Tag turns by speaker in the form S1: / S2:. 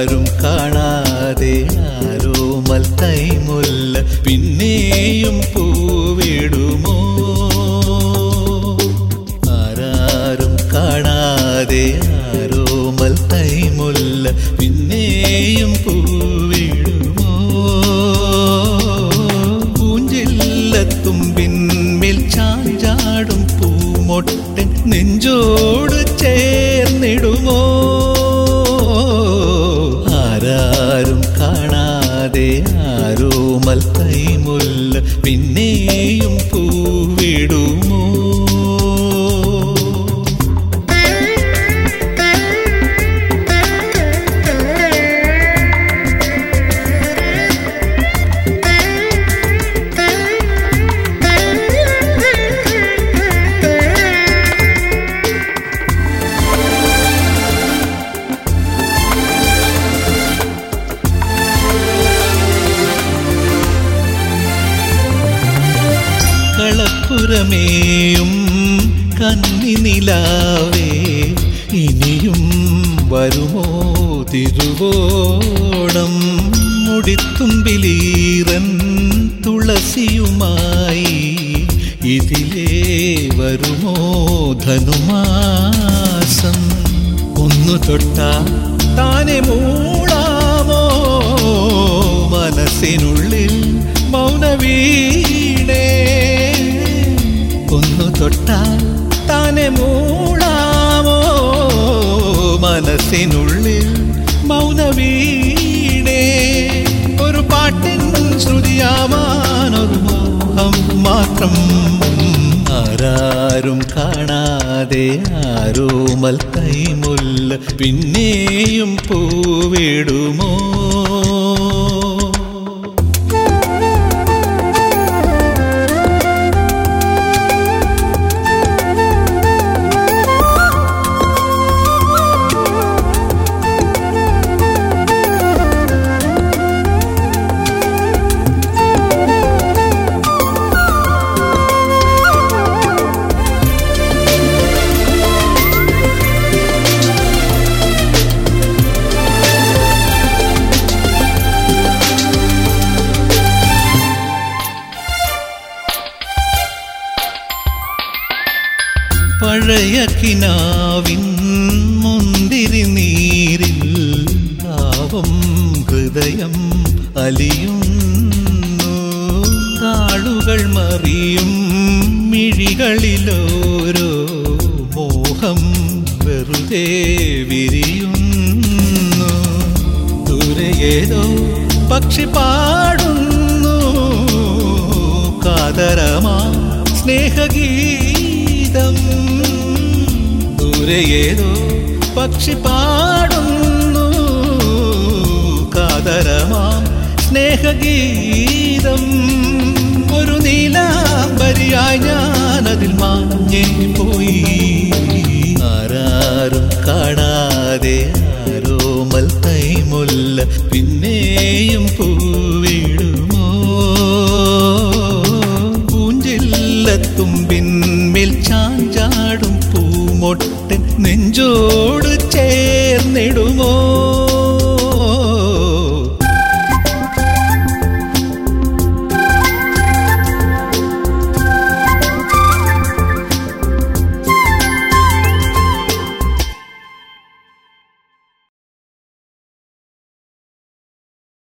S1: ആരാരും കാണാതെ ആരോമൽ തൈമുല്ല പിന്നെയും പൂവിടുമോ ആരാരും കാണാതെ ആരോമൽ തൈമുല്ല പിന്നെയും പൂവിടുമോ പൂഞ്ചില്ലത്തുമ്പിന്മേൽ ചാഞ്ചാടും പൂമൊട്ടൻ നെഞ്ചോട് ചേർന്നിടുമോ ആരാരും കാണാതെ ആരോമൽ കൈമുല്ല പിന്നെയും പൂവിടുമോ കളപ്പുരമേയും കന്നി നിലാവേ ഇനിയും വരുമോ തിരുവോണം മുടിത്തുമ്പിലീറൻ തുളസിയുമായി ഇതിലേ വരുമോ ധനുമാസം ഒന്നു തൊട്ടാ താനെ മൂളാമോ മനസ്സിനുള്ളിൽ മൗനവീണേ ഒന്നു തൊട്ടാൽ താനെ മൂളാമോ മനസ്സിനുള്ളിൽ മൗനവീണേ ഒരു പാട്ടിൻ ശ്രുതിയാവാനൊരു മോഹം മാത്രം ആരാരും കാണാതെ ആരോമൽ കൈമുല്ല പിന്നെയും പൂവിടുമോ പഴയ കിനാവിൻ മുന്തിരി നീരിൽ ഭാവം ഹൃദയം അലിയുന്നു താളുകൾ മറിയും മിഴികളിലോരോ മോഹം വെറുതെ വിരിയുന്നു ദൂരെ ഏതോ പക്ഷി പാടുന്നു കാതരമാ സ്നേഹഗീതം ദൂരെ ഏതോ പക്ഷി പാടുന്നു കാതരമാം സ്നേഹഗീതം ഒരു നീലാംബരിയായി ഞാനതിൽ മാഞ്ഞേ പോയി ആരാരും കാണാതെ ആരോമൽ തൈമുല്ല പിന്നെയും പൂവിടുമോ പൂഞ്ചില്ലത്തുമ്പിന്മേൽ ചാഞ്ചാടും പൂമൊട്ടൻ നെഞ്ചോട് ചേർന്നിടുമോ